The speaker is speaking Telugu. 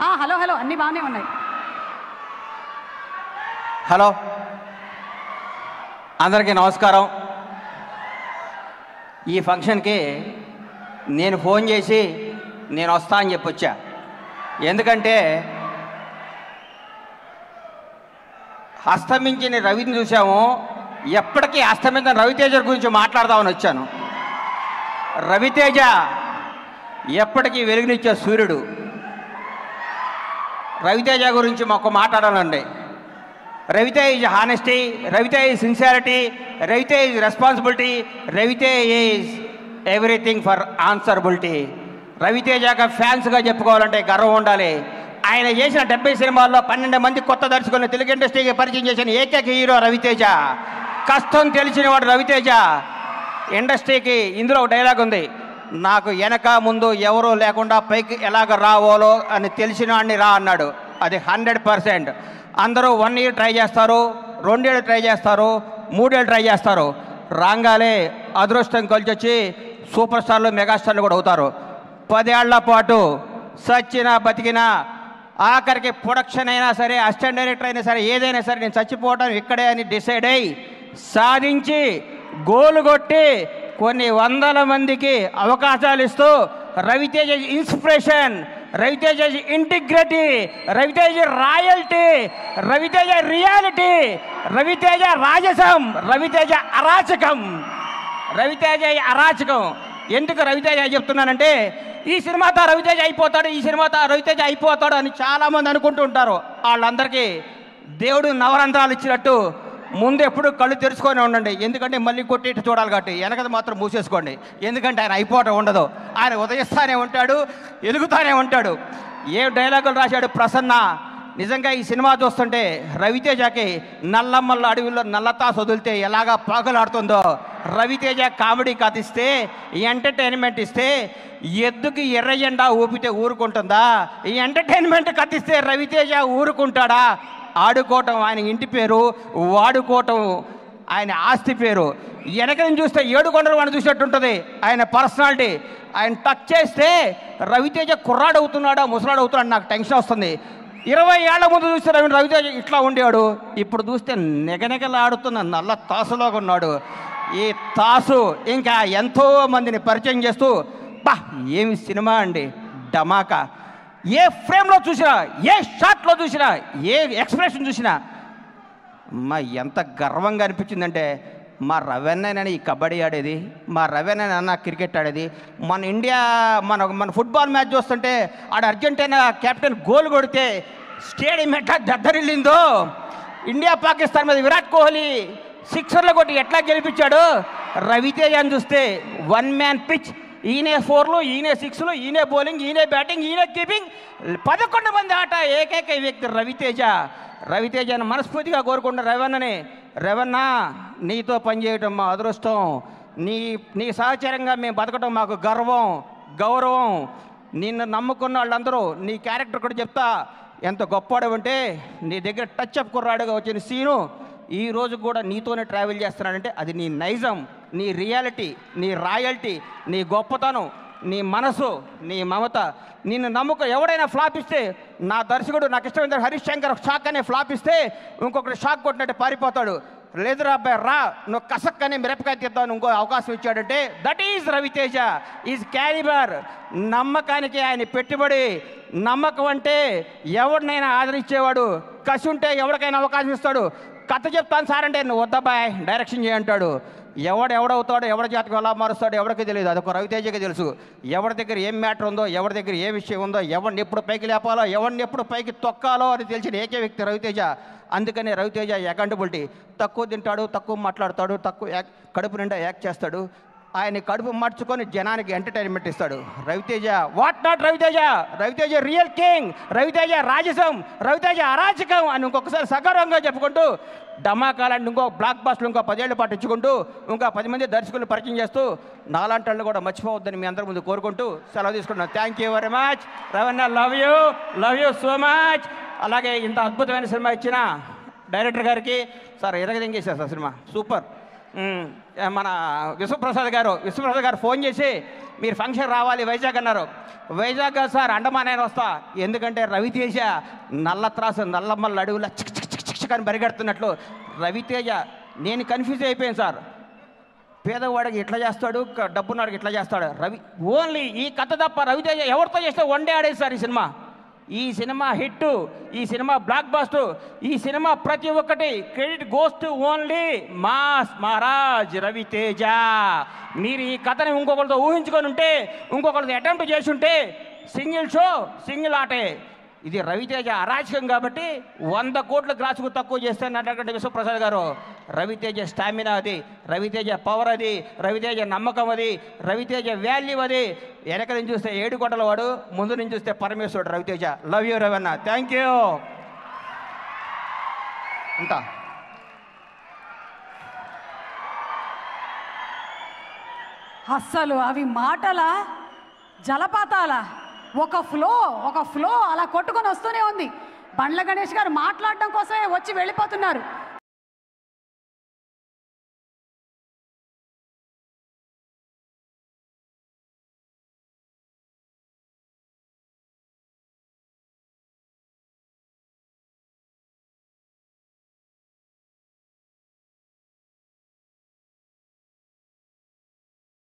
ఆ, హలో హలో అన్నీ బాగానే ఉన్నాయి హలో అందరికీ నమస్కారం ఈ ఫంక్షన్కి నేను ఫోన్ చేసి నేను వస్తా అని చెప్పొచ్చా ఎందుకంటే అస్తమించిన రవిని చూసాము ఎప్పటికీ అస్తమించిన రవితేజ గురించి మాట్లాడదామని వచ్చాను రవితేజ ఎప్పటికీ వెలుగునిచ్చే సూర్యుడు రవితేజ గురించి మాకు మాట్లాడాలండి Raviteja is honesty Raviteja is sincerity Raviteja is responsibility Raviteja is everything for answerability రవితేజక ఫ్యాన్స్గా చెప్పుకోవాలంటే గర్వం ఉండాలి ఆయన చేసిన డెబ్బై సినిమాల్లో పన్నెండు మంది కొత్త దర్శకులను తెలుగు ఇండస్ట్రీకి పరిచయం చేసిన ఏకైక హీరో రవితేజ కష్టం తెలిసిన వాడు రవితేజ ఇండస్ట్రీకి ఇందులో ఒక డైలాగ్ ఉంది నాకు వెనక ముందు ఎవరూ లేకుండా పైకి ఎలాగ రావాలో అని తెలిసిన వాడిని రా అన్నాడు అది హండ్రెడ్ పర్సెంట్ అందరూ వన్ ఇయర్ ట్రై చేస్తారు రెండేళ్ళు ట్రై చేస్తారు మూడేళ్ళు ట్రై చేస్తారు రాగాలే అదృష్టం కలిసి వచ్చి సూపర్ స్టార్లు మెగాస్టార్లు కూడా అవుతారు పదేళ్ల పాటు సచ్చినా బతికినా ఆఖరికి ప్రొడక్షన్ అయినా సరే అసిస్టెంట్ డైరెక్టర్ అయినా సరే ఏదైనా సరే నేను చచ్చిపోవడం ఇక్కడే అని డిసైడ్ అయ్యి సాధించి గోలు కొట్టి కొన్ని వందల మందికి అవకాశాలు ఇస్తూ Raviteja inspiration Raviteja integrity Raviteja royalty Raviteja reality Raviteja రాజసం రవితేజ అరాచకం రవితేజ అరాచకం ఎందుకు రవితేజ చెప్తున్నానంటే ఈ సినిమాతో రవితేజ అయిపోతాడు ఈ సినిమాతో రవితేజ అయిపోతాడు అని చాలామంది అనుకుంటూ ఉంటారు వాళ్ళందరికీ దేవుడు నవరంధ్రాలు ఇచ్చినట్టు ముందు ఎప్పుడు కళ్ళు తెరుచుకొని ఉండండి ఎందుకంటే మళ్ళీ కొట్టి చూడాలి కాబట్టి వెనకది మాత్రం మూసేసుకోండి ఎందుకంటే ఆయన అయిపోవటం ఉండదు ఆయన ఉదయిస్తానే ఉంటాడు ఎలుగుతానే ఉంటాడు ఏ డైలాగులు రాశాడు ప్రసన్న నిజంగా ఈ సినిమా చూస్తుంటే రవితేజకి నల్లమ్మల్ల అడవిలో నల్లతా వదిలితే ఎలాగా పాకులాడుతుందో రవితేజ కామెడీ కథ ఇస్తే ఎంటర్టైన్మెంట్ ఇస్తే ఎద్దుకి ఎర్ర జెండా ఊపితే ఊరుకుంటుందా ఈ ఎంటర్టైన్మెంట్ కథిస్తే రవితేజ ఊరుకుంటాడా ఆడుకోవటం ఆయన ఇంటి పేరు వాడుకోవటం ఆయన ఆస్తి పేరు వెనక నుంచి చూస్తే ఏడు కొండలు వాడిని చూసినట్టు ఉంటుంది ఆయన పర్సనాలిటీ ఆయన టచ్ చేస్తే రవితేజ కుర్రాడు అవుతున్నాడా ముసలాడు అవుతున్నాడు నాకు టెన్షన్ వస్తుంది ఇరవై ఏళ్ల ముందు చూస్తే రవి రవితేజ ఇట్లా ఉండేవాడు ఇప్పుడు చూస్తే నెగనెగలాడుతున్న నల్ల తాసులాగా ఉన్నాడు ఈ తాసు ఇంకా ఎంతో మందిని పరిచయం చేస్తూ బా ఏమి సినిమా అండి డమాకా ఏ ఫ్రేమ్లో చూసినా ఏ షాట్లో చూసినా ఏ ఎక్స్ప్రెషన్ చూసినా మా ఎంత గర్వంగా అనిపించిందంటే మా రవెన్నైనా ఈ కబడ్డీ ఆడేది మా రవెన్నైనా క్రికెట్ ఆడేది మన ఇండియా మన మన ఫుట్బాల్ మ్యాచ్ చూస్తుంటే ఆడ అర్జెంటీనా కెప్టెన్ గోల్ కొడితే స్టేడియం ఎట్లా దద్దరిల్లిందో ఇండియా పాకిస్తాన్ మీద విరాట్ కోహ్లీ సిక్సర్లు కొట్టి ఎట్లా గెలిపించాడు రవితేజని చూస్తే వన్ మ్యాన్ పిచ్ ఈయనే ఫోర్లు ఈయనే సిక్స్లు ఈయనే బౌలింగ్ ఈయనే బ్యాటింగ్ ఈయనే కీపింగ్ పదకొండు మంది ఆట ఏకైక వ్యక్తి రవితేజ రవితేజను మనస్ఫూర్తిగా కోరుకున్న రవణని రవణ నీతో పనిచేయటం మా అదృష్టం నీ నీ సహచరంగా మేము బతకటం మాకు గర్వం గౌరవం నిన్ను నమ్ముకున్న వాళ్ళందరూ నీ క్యారెక్టర్ కూడా చెప్తా ఎంత గొప్పవాడవంటే నీ దగ్గర టచ్ అప్ కుర్రాడుగా వచ్చిన సీను ఈ రోజు కూడా నీతోనే ట్రావెల్ చేస్తున్నాడంటే అది నీ నైజం నీ రియాలిటీ నీ రాయల్టీ నీ గొప్పతనం నీ మనసు నీ మమత నిన్ను నమ్ముక ఎవడైనా ఫ్లాప్ ఇస్తే నా దర్శకుడు నాకు ఇష్టమైన హరీష్ శంకర్ షాక్ అనే ఫ్లాప్ ఇస్తే ఇంకొకటి షాక్ కొట్టినట్టు పారిపోతాడు లేదురా అబ్బాయి రా నువ్వు కసక్కని మిరపకాయ తీద్దాం ఇంకో అవకాశం ఇచ్చాడంటే that is Raviteja is calibre నమ్మకానికి ఆయన పెట్టుబడి నమ్మకం అంటే ఎవరినైనా ఆదరించేవాడు కసి ఉంటే ఎవరికైనా అవకాశం ఇస్తాడు కథ చెప్తాను సార్ అంటే నువ్వు వద్దబాయ్ డైరెక్షన్ చేయంటాడు ఎవడు ఎవడవుతాడో ఎవడ జాతకం ఎలా మారుస్తాడో ఎవరికి తెలియదు అదొక రవితేజకి తెలుసు ఎవరి దగ్గర ఏం మ్యాటర్ ఉందో ఎవరి దగ్గర ఏ విషయం ఉందో ఎవరిని ఎప్పుడు పైకి లేపాలో ఎవరిని ఎప్పుడు పైకి తొక్కాలో అని తెలిసిన ఏకే వ్యక్తి రవితేజ అందుకని రవితేజ అకౌంటబిలిటీ తక్కువ తింటాడు తక్కువ మాట్లాడతాడు తక్కువ యాక్ కడుపు నిండా యాక్ట్ చేస్తాడు ఆయన కడుపు మార్చుకొని జనానికి ఎంటర్టైన్మెంట్ ఇస్తాడు Raviteja what not Raviteja Raviteja real king Raviteja రాజసం రవితేజ అరాచకం అని ఇంకొకసారి సగర్వంగా చెప్పుకుంటూ డమాకాలాంటి ఇంకో బ్లాక్ బాస్ట్లు ఇంకో పదేళ్ల పాటు ఇచ్చుకుంటూ ఇంకా పది మంది దర్శకులు పరిచయం చేస్తూ నాలాంటి వాళ్ళు కూడా మర్చిపోవద్దని మీ అందరి ముందు కోరుకుంటూ సెలవు తీసుకుంటున్నాను థ్యాంక్ యూ వెరీ మచ్ రవణ love you love you so much అలాగే ఇంత అద్భుతమైన సినిమా ఇచ్చిన డైరెక్టర్ గారికి సార్ ఎరగదింగేశారు సార్ సినిమా సూపర్ మ్, మన విశ్వప్రసాద్ గారు విశ్వప్రసాద్ గారు ఫోన్ చేసి మీరు ఫంక్షన్ రావాలి వైజాగ్ అన్నారు వైజాగ్ కాదు సార్ అండమాన్ అయినా వస్తా ఎందుకంటే రవితేజ నల్ల త్రాసు నల్లమ్మల అడవుల చిక్ చిక్ చిక్ చిక్ చిక్ అని పరిగెడుతున్నట్లు రవితేజ నేను కన్ఫ్యూజ్ అయిపోయాను సార్ పేదవాడికి ఇట్లా చేస్తాడు క- డబ్బున్నాడికి ఇట్లా చేస్తాడు రవి ఓన్లీ ఈ కథ తప్ప రవితేజ ఎవరితో చేస్తే వన్ డే ఆడేది సార్ ఈ సినిమా ఈ సినిమా హిట్ ఈ సినిమా బ్లాక్ బాస్టర్ ఈ సినిమా ప్రతి ఒక్కటి credit goes to only mass Maharaj Raviteja మీరు ఈ కథని ఇంకొకరితో ఊహించుకొని ఉంటే ఇంకొకరితో అటెంప్ట్ చేసి ఉంటే సింగిల్ షో సింగిల్ ఆటే ఇది రవితేజ అరాచకం కాబట్టి వంద కోట్ల గ్రాసుకు తక్కువ చేస్తే అన్నటువంటి విశ్వప్రసాద్ గారు రవితేజ స్టామినా అది రవితేజ పవర్ అది రవితేజ నమ్మకం అది రవితేజ వాల్యూ అది వెనక నుంచి చూస్తే ఏడు కోటల వాడు ముందు నుంచి చూస్తే పరమేశ్వరుడు Raviteja love you రవన్న thank you అంతా అస్సలు అవి మాటల జలపాతాల ఒక ఫ్లో ఒక ఫ్లో అలా కొట్టుకొని వస్తూనే ఉంది బండ్ల గణేష్ గారు మాట్లాడడం కోసమే వచ్చి వెళ్ళిపోతున్నారు